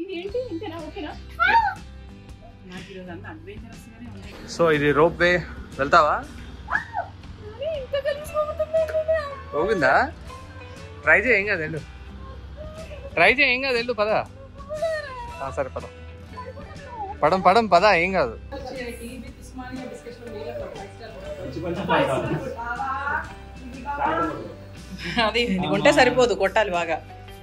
ఏంటి ఇంతేనా ఓకేనా నాకు ఈరోజు అంతా అడ్వెంచరస్ గానే ఉన్నాయి సో ఇది రోప్ వే వెళ్తావా కానీ ఇంకా కలిసిపోతుంది పోగిందా ట్రై చేయి ఏం కాదు వెళ్ళు ట్రై చేయి ఏం కాదు వెళ్ళు పద ఆ, సరే పదం పడం పడం పద ఏం కాదు అది ఇది ఉంటే సరిపోదు కొట్టాలి బాగా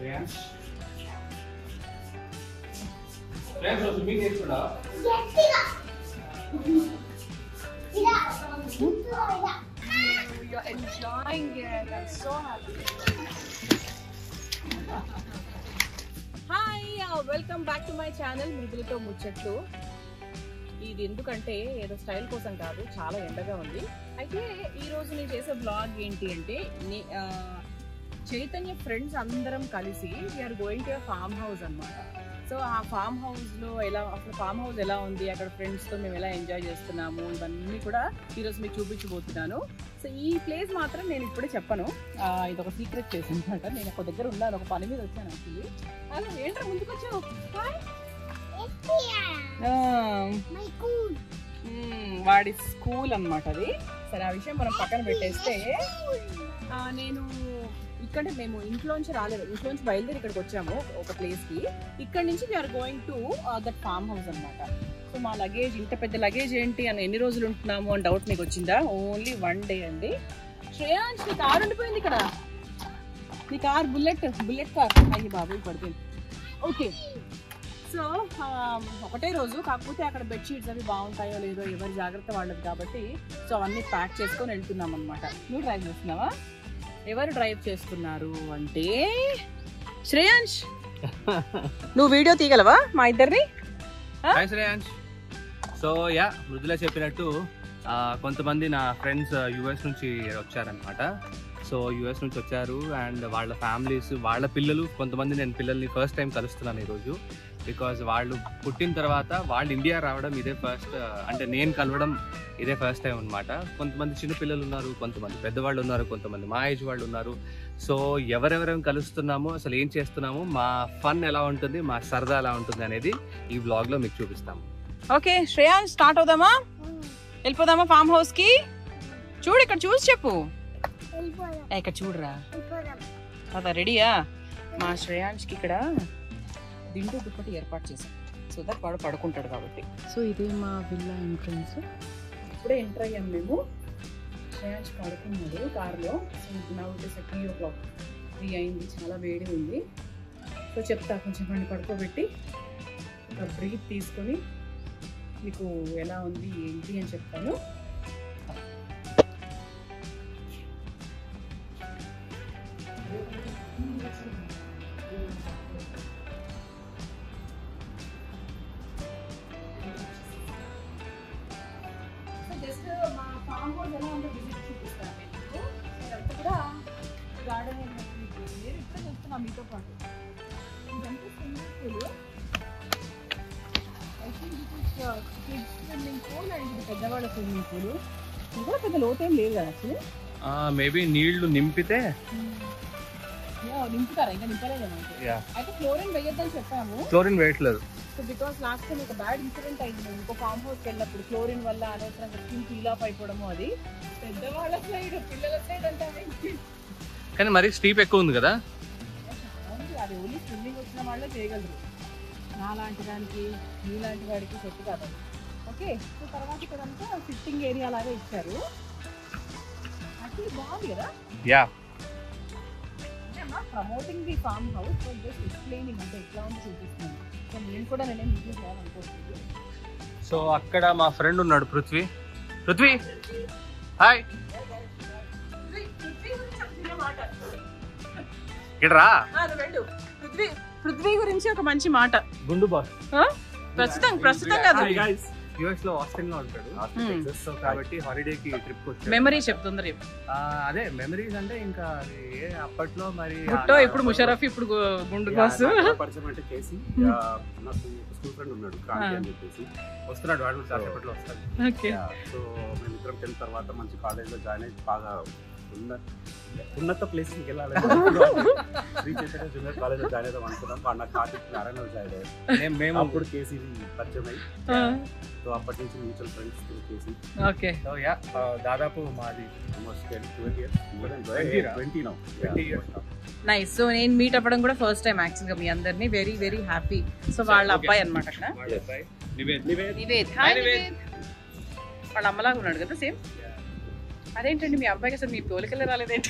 hi welcome back to my channel మృదులతో ముచ్చట్లు ఇది ఎందుకంటే ఏదో స్టైల్ కోసం కాదు చాలా ఎండగా ఉంది అయితే ఈ రోజు నేను చేసే బ్లాగ్ ఏంటి అంటే నే- ఆ, చైతన్య ఫ్రెండ్స్ అందరం కలిసి we're going to farm house అన్నమాట సో ఆ ఫామ్ హౌస్ లో ఎలా అసలు ఫామ్ హౌస్ ఎలా ఉంది అక్కడ ఫ్రెండ్స్ తో మేము ఎలా ఎంజాయ్ చేస్తున్నాము ఇవన్నీ కూడా ఈరోజు మీకు చూపించబోతున్నాను సో ఈ ప్లేస్ మాత్రం నేను ఇప్పుడే చెప్పను ఆ, ఇది ఒక సీక్రెట్ ప్లేస్ అనమాట నేను ఒక దగ్గర ఉన్నాను ఒక పని మీద వచ్చాను యాక్చువల్లీ అలా ఏంట్రా ముందుకు వచ్చావు హాయ్. ఆ, మ్మ్, వాడి స్కూల్ అన్నమాట అది సరే ఆ విషయం మనం పక్కన పెట్టేస్తే ఆ, నేను ఇక్కడ మేము ఇంట్లోంచి రాలేదు ఇంట్లోంచి బయలుదేరి ఇక్కడికి వచ్చాము ఒక ప్లేస్ కి ఇక్కడ నుంచి we're going to that farm house అన్నమాట సో మా లగేజ్ ఇంత పెద్ద లగేజ్ ఏంటి అని ఎన్ని రోజులు ఉంటున్నాము అని డౌట్ మీకు వచ్చిందా ఓన్లీ వన్ డే అండి శ్రేయాంష్ నీ కార్ ఉండిపోయింది ఇక్కడ నీ కార్ బుల్లెట్ బుల్లెట్ కార్ అయ్యి బాబు పడిపోయింది ఓకే సో ఒకటే రోజు కాకపోతే అక్కడ బెడ్షీట్స్ అవి బాగుంటాయో లేదో ఎవరి జాగ్రత్త వాళ్ళది కాబట్టి సో అవన్నీ ప్యాక్ చేసుకొని వెళ్తున్నాం అనమాట నువ్వు డ్రైవ్ చేస్తున్నావా ఎవరు డ్రైవ్ చేస్తున్నారు అంటే శ్రేయాంష్ నువ్వు వీడియో తీయగలవా మా ఇద్దరిని hi Shreyansh so yeah Mrudula చెప్పినట్టు ఆ, కొంతమంది నా ఫ్రెండ్స్ యుఎస్ నుంచి వచ్చారనమాట సో యుఎస్ నుంచి వచ్చారు అండ్ వాళ్ళ ఫ్యామిలీస్ వాళ్ళ పిల్లలు కొంతమంది నేను పిల్లల్ని ఫస్ట్ టైం కలుస్తున్నాను ఈరోజు బికాజ్ వాళ్ళు పుట్టిన తర్వాత వాళ్ళు ఇండియా రావడం ఇదే ఫస్ట్ అంటే నేను కలవడం ఇదే ఫస్ట్ టైం అనమాట కొంతమంది చిన్న పిల్లలు ఉన్నారు కొంతమంది పెద్దవాళ్ళు ఉన్నారు కొంతమంది మా ఏజ్ వాళ్ళు ఉన్నారు సో ఎవరెవరేం కలుస్తున్నామో అసలు ఏం చేస్తున్నామో మా ఫన్ ఎలా ఉంటుంది మా సరదా ఎలా ఉంటుంది అనేది ఈ బ్లాగ్ లో మీకు చూపిస్తాము ఓకే శ్రేయాంష్ స్టార్ట్ అవుదామా వెళ్ళిపోదామా ఫామ్ హౌస్ కి చూడు ఇక్కడ చూసి చెప్పు ఏ, ఇక్కడ చూడరా అదా రెడీయా మా శ్రేయాంష్కి ఇక్కడ దిండు దుప్పటి ఏర్పాటు చేసాం సో దట్ వాడు పడుకుంటాడు కాబట్టి సో ఇదే మా విల్లా ఎంట్రన్స్ ఇప్పుడే ఎంటర్ అయ్యాం మేము శ్రేయాంష్ పడుకున్నాడు కార్లో సో నా వచ్చేసి త్రీ ఓ క్లాక్ త్రీ అయింది చాలా వేడి ఉంది సో చెప్తా కొంచెం వాడిని పడుకోబెట్టి ఒక బ్రీత్ తీసుకొని మీకు ఎలా ఉంది ఏంటి అని చెప్తాను జస్ట్ మా ఫామ్ హౌస్ ఎలా ఉందో విజిట్ చూపిస్తాను మీకు ఇదంతా కూడా గార్డెన్ నేను ఇప్పుడే చూస్తున్నా మీతో పాటు ఇదంతా swimming pool I think this is kids swimming pool and ఇది పెద్దవాళ్ళ స్విమ్మింగ్ పూల్ ఇది కూడా పెద్ద లోతేం లేదు కదా యాక్చువల్లీ మేబీ నీళ్లు నింపితే నింపుతారా ఇంకా నింపలేదు మనకి యా అయితే క్లోరిన్ వేయొద్దని చెప్పాము క్లోరిన్ వేయట్లేదు సో బికాస్ లాస్ట్ టైం ఒక బ్యాడ్ ఇన్సిడెంట్ అయింది మేము ఇంకో ఫామ్ హౌస్కి వెళ్ళినప్పుడు క్లోరిన్ వల్ల అనవసరంగా స్కిన్ పీల్ ఆఫ్ అయిపోవడము అది పెద్దవాళ్ళ సైడ్ పిల్లల సైడ్ అంటే కానీ మరి స్టీప్ ఎక్కువ ఉంది కదా అది ఓన్లీ స్విమ్మింగ్ వచ్చిన వాళ్ళే చేయగలరు నాలాంటి దానికి నీలాంటి వాడికి సెట్ కాదు ఓకే సో తర్వాత ఇక్కడ అంతా సిట్టింగ్ ఏరియా లాగా ఇచ్చారు యాక్చువల్లీ బాగుంది కదా yeah promoting the farm house so just explaining అంటే ఎట్లా ఉంది చూపిస్తున్నాను సో నేను కూడా నేనేం బిజినెస్ చేయాలనుకోవట్లేదు సో అక్కడ మా ఫ్రెండ్ ఉన్నాడు పృథ్వీ పృథ్వీ హాయ్ ఇక్కడ రా పృథ్వీ పృథ్వీ గురించి ఒక మంచి మాట గుండు బాస్ ఆ? ప్రస్తుతం ప్రస్తుతం కాదు యుఎస్ లో ఆస్టిన్ లో ఉంటాడు Hmm. సో కాబట్టి హాలిడే కి ట్రిప్ వచ్చాడు మెమరీ చెప్తుంది రేపు ఆ, అదే మెమరీస్ అంటే ఇంకా అది ఏ అప్పట్లో మరి గుట్టో ఇప్పుడు ముషరఫ్ ఇప్పుడు గు- గుండు బాసు పరిచయం అంటే చేసి ఆ, నాకు స్కూల్ ఫ్రెండ్ ఉన్నాడు క్రాంతి అని చెప్పేసి వస్తున్నాడు వాడు కాసేపట్లో వస్తాడు ఓకే సో మేమిద్దరం టెన్త్ తర్వాత మంచి కాలేజ్ లో జాయిన్ అయ్యి బాగా ఉన్న ఉన్నత ప్లేస్ కి వెళ్ళాలి Shri Chaitanya junior college join అవుదాం అనుకున్నాం మా అన్న కార్తిక్ నారాయణ జాయిన్ అయ్యారు మేము మేము అప్పుడు కేసీ పరిచయం అయ్యి సో అప్పటి నుంచి మ్యూచువల్ ఫ్రెండ్స్ కేసీ ఓకే సో యా దాదాపు మాది almost ten twelve years Twenty రా? Twenty now 20 years. Nice so నేను మీట్ అవ్వడం కూడా ఫస్ట్ టైం యాక్చువల్ గా మీ అందరినీ వెరీ వెరీ హ్యాపీ సో వాళ్ళ Okay. అబ్బాయి అనమాట అక్కడ వాళ్ళ అబ్బాయి నివేద్ నివేద్ Hi, హాయ్ నివేద్. నివేద్ వాళ్ళ అమ్మలాగా ఉన్నాడు కదా సేమ్ అదేంటండి మీ అబ్బాయికి అసలు మీ పోలికలే రాలేదేంటి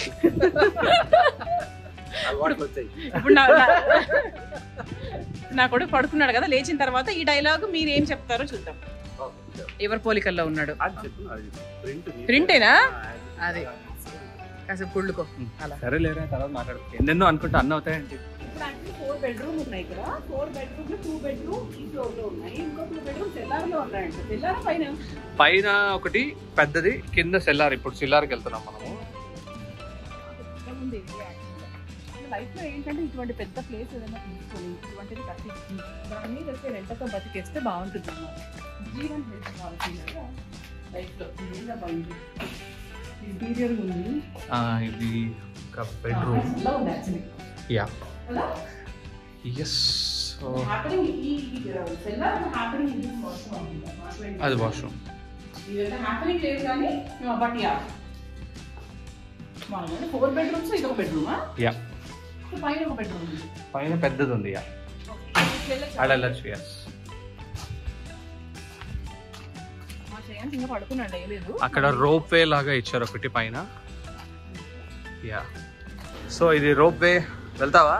అలవాట్లు వచ్చాయి ఇప్పుడు నా నా- నా కొడుకు పడుకున్నాడు కదా లేచిన తర్వాత ఈ డైలాగ్ మీరు ఏం చెప్తారో చూద్దాం ఎవరి పోలికల్లో ఉన్నాడు అది చెప్పు అది ప్రింట్ ప్రింటేనా? అది. కాసేపు కుళ్ళుకో అలా సరే లేరా తర్వాత మాట్లాడుకో ఎన్నెన్నో అనుకుంటా అన్న అవుతాయండి ఇప్పుడు ఫోర్ బెడ్రూమ్ ఉన్నాయి ఇక్కడ ఫోర్ బెడ్రూమ్ లో టూ బెడ్రూమ్ ఈ ఫ్లోర్ లో ఉన్నాయి ఇంకో టూ బెడ్రూమ్ సెల్లార్ లో ఉన్నాయంట సెల్లార్ పైన పైన ఒకటి పెద్దది కింద సెల్లార్ ఇప్పుడు సిల్లార్కి వెళ్తున్నాం మనము లైఫ్ లో ఏంటంటే ఇటువంటి పెద్ద ప్లేస్ ఏదైనా తీసుకొని ఇటువంటిది కట్టించి దాని మీద వచ్చే రెంటతో బతికేస్తే బాగుంటుంది అన్నమాట జీవన్ హెల్త్ పాలసీ లైఫ్ లో ఇంటీరియర్ ఉంది ఆ, ఇది ఒక బెడ్రూమ్ ఇలా ఉంది యాక్చువల్లీ యా కదా ఎస్ సో హ్యాపెనింగ్ ఈ సెల్లార్ హ్యాపెనింగ్ ఇది వాష్రూమ్ అది వాష్రూమ్ ఇదంతా హ్యాపెనింగ్ లేదు కానీ మేము బట్ యా మామూలుగా ఫోర్ బెడ్రూమ్స్ ఇది ఒక బెడ్రూమా యా పైన ఒక బెడ్రూమ్ ఉంది పైన పెద్దది ఉంది యా ఆడ వెళ్ళచ్చు ఎస్ మా శ్రేయాన్స్ ఇంకా పడుకున్నాడు లేదు అక్కడ రోప్ వే లాగా ఇచ్చారు ఒకటి పైన యా సో ఇది రోప్ వే వెళ్తావా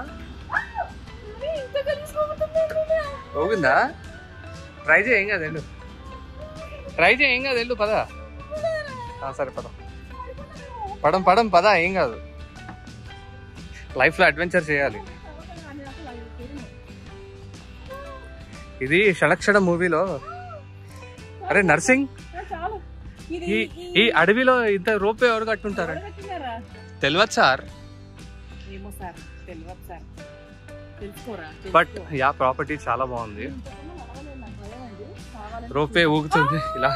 పోగుందా ట్రై చేయి ఏం కాదు వెళ్ళు ట్రై చేయి ఏం కాదు వెళ్ళు పదా ఆ, సరే పద పడం పడం పదా ఏం కాదు లైఫ్లో అడ్వెంచర్ చేయాలి ఇది షడక్షడ మూవీలో అరే నర్సింగ్ చాలు ఇది ఈ ఈ అడవిలో ఇంత రోప్ వే ఎవరు కట్టుంటారు కట్టినారా తెలియదు సార్ ఏమో సార్ తెలియదు సార్ తెలుసుకోరా బట్ యా ప్రాపర్టీ చాలా బాగుంది రోప్ వే ఊగుతుంది ఇలా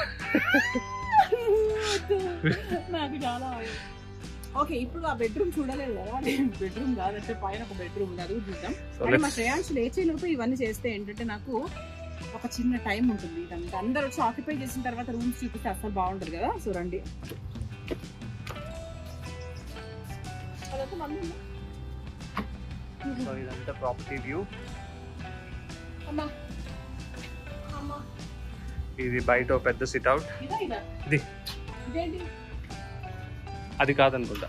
నాకు చాలా ఓకే ఇప్పుడు ఆ బెడ్రూమ్ చూడలేదు కదా బెడ్రూమ్ కాదంటే పైన ఒక బెడ్రూమ్ ఉంది అది కూడా చూద్దాం So కానీ మా let's- శ్రేయాంశ్ లేచే లోపు ఇవన్నీ చేస్తే ఏంటంటే నాకు ఒక చిన్న టైం ఉంటుంది ఇదంతా అందరు వచ్చి ఆక్యుపై చేసిన తర్వాత రూమ్స్ చూపిస్తే అసలు బాగుంటుంది కదా సో రండి అదొక మంది ఉందా? సో ఇదంతా ప్రాపర్టీ వ్యూ అమ్మా అమ్మా ఇది బయట ఒక పెద్ద సిట్ అవుట్ ఇదా ఇదా ఇది ఇదేంటి అది కాదనుకుంటా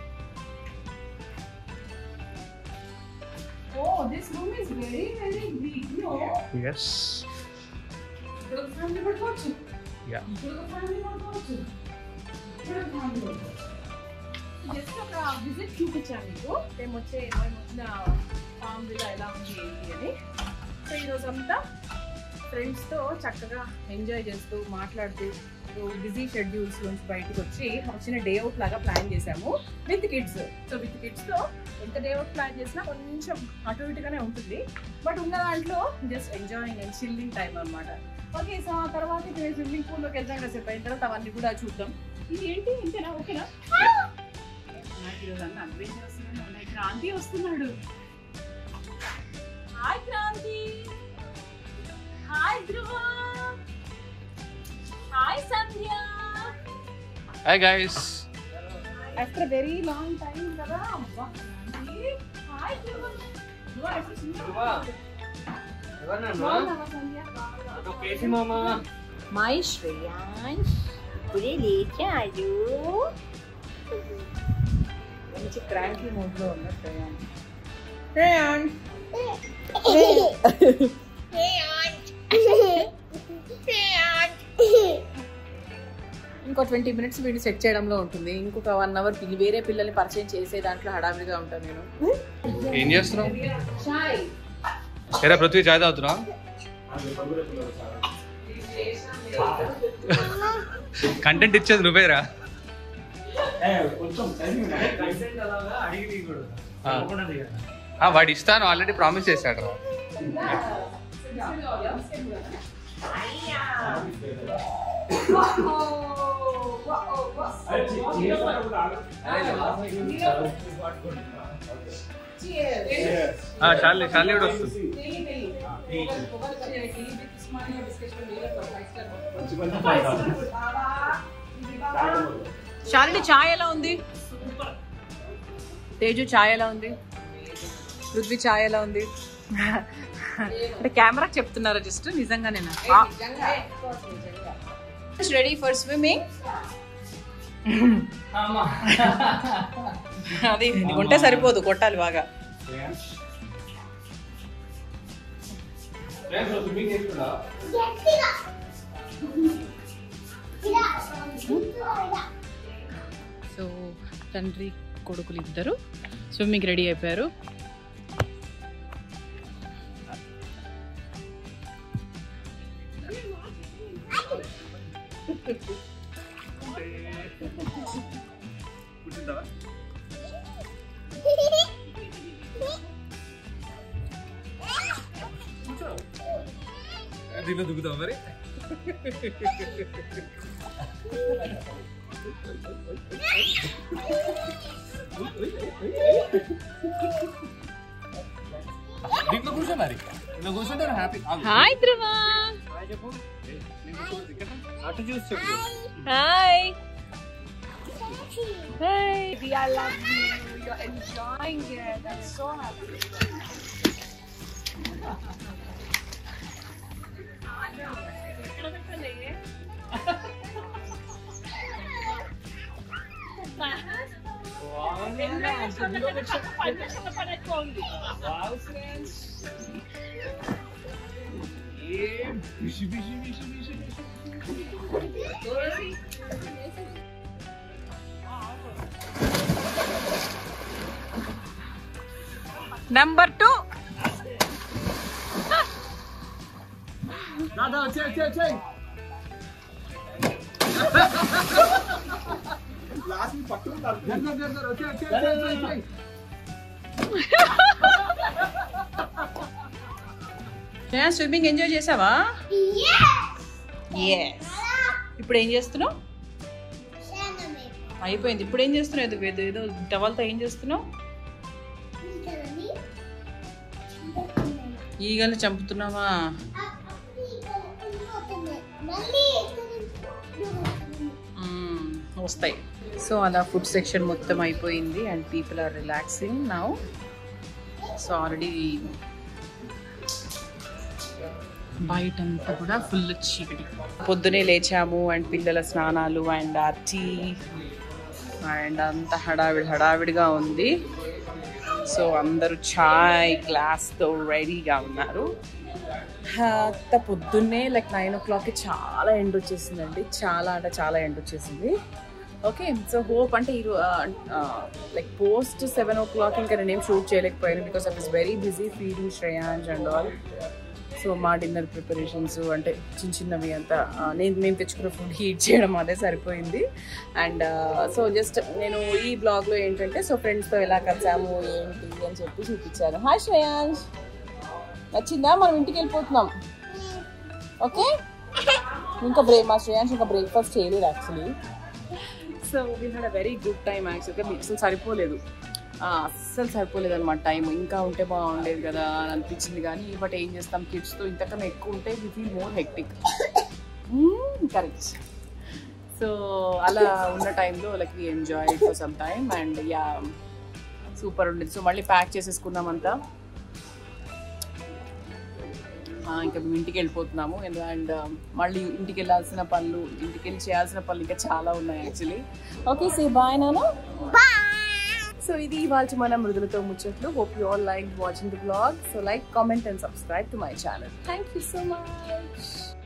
oh this room is very very big no yes ఇక్కడ ఒక ఫ్యామిలీ పడుకోవచ్చు యా ఇక్కడ ఒక ఫ్యామిలీ పడుకోవచ్చు ఇక్కడ ఒక ఫ్యామిలీ పడుకోవచ్చు జస్ట్ ఒక విజిట్ చూపించాను మీకు మేము వచ్చే మేము వచ్చిన ఫామ్ విలా ఎలా ఉంది ఏంటి అని సో ఈరోజు అంతా ఫ్రెండ్స్తో చక్కగా ఎంజాయ్ చేస్తూ మాట్లాడుతూ బిజీ షెడ్యూల్స్ నుంచి బయటకు వచ్చి వచ్చిన డే అవుట్ లాగా ప్లాన్ చేసాము విత్ కిడ్స్ సో విత్ కిడ్స్తో ఎంత డే అవుట్ ప్లాన్ చేసినా కొంచెం అటు ఇటుగానే ఉంటుంది బట్ ఉన్న దాంట్లో just enjoying and chilling time అన్నమాట ఓకే సో ఆ తర్వాత ఇప్పుడు స్విమ్మింగ్ పూల్లోకి వెళ్దాం కాసేపు అయిన తర్వాత అవన్నీ కూడా చూద్దాం ఇది ఏంటి ఇంతేనా ఓకేనా నాకు ఈరోజు అన్న అడ్వెంచర్ వస్తున్నాడు అన్నయ్య క్రాంతి వస్తున్నాడు hi Kranthi hi Dhruva hi Sandhya hi guys after very long time కదా అబ్బా, క్రాంతి. హాయ్ ధ్రువ ధ్రువ ఎప్పుడు చిన్నగా బాగున్నావా సంధ్య? కేసీ మామా మై శ్రేయాంశ్ ఇప్పుడే లేచాడు మంచి క్రాంకీ మూడ్ లో ఉన్న శ్రేయాన్ శ్రేయాన్ ఇంకో ట్వంటీ మినిట్స్ వీడియో సెట్ చేయడంలో ఉంటుంది ఇంకొక వన్ అవర్ వేరే పిల్లల్ని పరిచయం చేసే దాంట్లో హడావిడిగా ఉంటాను నేను ఏం చేస్తున్నావు చాయ్ ఎరా పృథ్వీ చాయ్ తాగుతున్నా కంటెంట్ ఇచ్చేది నువ్వేరా ఆ. ఆ, వాడు ఇస్తాను ఆల్రెడీ ప్రామిస్ చేశాడు రా. 啊 అయ్యా చాలే చాలే కూడా వస్తుంది శాలిని ఛాయ్ ఎలా ఉంది తేజు ఛాయ్ ఎలా ఉంది పృథ్వీ ఛాయ్ ఎలా ఉంది అంటే కెమెరా చెప్తున్నారా జస్ట్ నిజంగానేనా రెడీ ఫర్ స్విమ్మింగ్ అది ఉంటే సరిపోదు కొట్టాలి బాగా సో తండ్రి కొడుకులు ఇద్దరు స్విమ్మింగ్ రెడీ అయిపోయారు దీంట్లో దిగుతావు మరి దీంట్లో కూర్చో మరి ఇలా కూర్చుంటే హ్యాపీ హాయ్ ధ్రువ చెప్పు అటు చూసి చెప్పు hi hi I love you. You're enjoying it. I'm so happy. Number two. Swimming enjoy చేసావా ఎస్ ఇప్పుడు ఏం చేస్తున్నావు అయిపోయింది ఇప్పుడు ఏం చేస్తున్నావు ఏదో ఏదో ఏదో టవల్తో ఏం చేస్తున్నావు ఈగలు చంపుతున్నావా మ్మ్, వస్తాయి సో అలా ఫుడ్ సెక్షన్ మొత్తం అయిపోయింది and people are relaxing now so already బయటంతా కూడా ఫుల్ చీకటి పొద్దునే లేచాము అండ్ పిల్లల స్నానాలు అండ్ ఆ టీ అండ్ అంత హడావిడి హడావిడిగా ఉంది సో అందరూ చాయ్ గ్లాస్తో రెడీగా ఉన్నారు అంత పొద్దున్నే లైక్ నైన్ ఓ క్లాక్కి చాలా ఎండ్ వచ్చేసిందండి చాలా అంటే చాలా ఎండ్ వచ్చేసింది ఓకే సో హోప్ అంటే ఈ like post seven o'clock ఇంకా నేనేం షూట్ చేయలేకపోయాను because I was very busy feeding Shreyansh and all so మా డిన్నర్ ప్రిపరేషన్స్ అంటే చిన్న చిన్నవి అంతా ఆ, నేను మేము తెచ్చుకున్న ఫుడ్ హీట్ చేయడం అదే సరిపోయింది అండ్ సో జస్ట్ నేను ఈ బ్లాగ్లో ఏంటంటే సో ఫ్రెండ్స్తో ఎలా కలిసాము ఏంటి అని చెప్పి చూపించాను హాయ్ శ్రేయాంజ్ నచ్చిందా మనం ఇంటికి వెళ్ళిపోతున్నాం ఓకే ఇంకా బ్రేక్ మా శ్రేయాంశ్ ఇంకా బ్రేక్ఫాస్ట్ చేయలేదు actually so we had a very good time యాక్చువల్గా అసలు సరిపోలేదు ఆ, అస్సలు సరిపోలేదు అనమాట టైం ఇంకా ఉంటే బాగుండేది కదా అని అనిపించింది కానీ బట్ ఏం చేస్తాం కిడ్స్తో ఇంతకన్నా ఎక్కువ ఉంటే we feel more hectic correct so అలా ఉన్న టైంలో like we enjoy for some time and yeah super ఉండేది సో మళ్ళీ ప్యాక్ చేసేసుకున్నాం అంతా ఆ, ఇంకా మేము ఇంటికి వెళ్ళిపోతున్నాము అండ్ మళ్ళీ ఇంటికి వెళ్ళాల్సిన పనులు ఇంటికి వెళ్ళి చేయాల్సిన పనులు ఇంకా చాలా ఉన్నాయి యాక్చువల్లీ ఓకే సే బాయ్ నాన్న సో ఇది ఇవాళ మన మృదులతో ముచ్చట్లు hope you all like watching the blog so like comment and subscribe to my channel thank you so much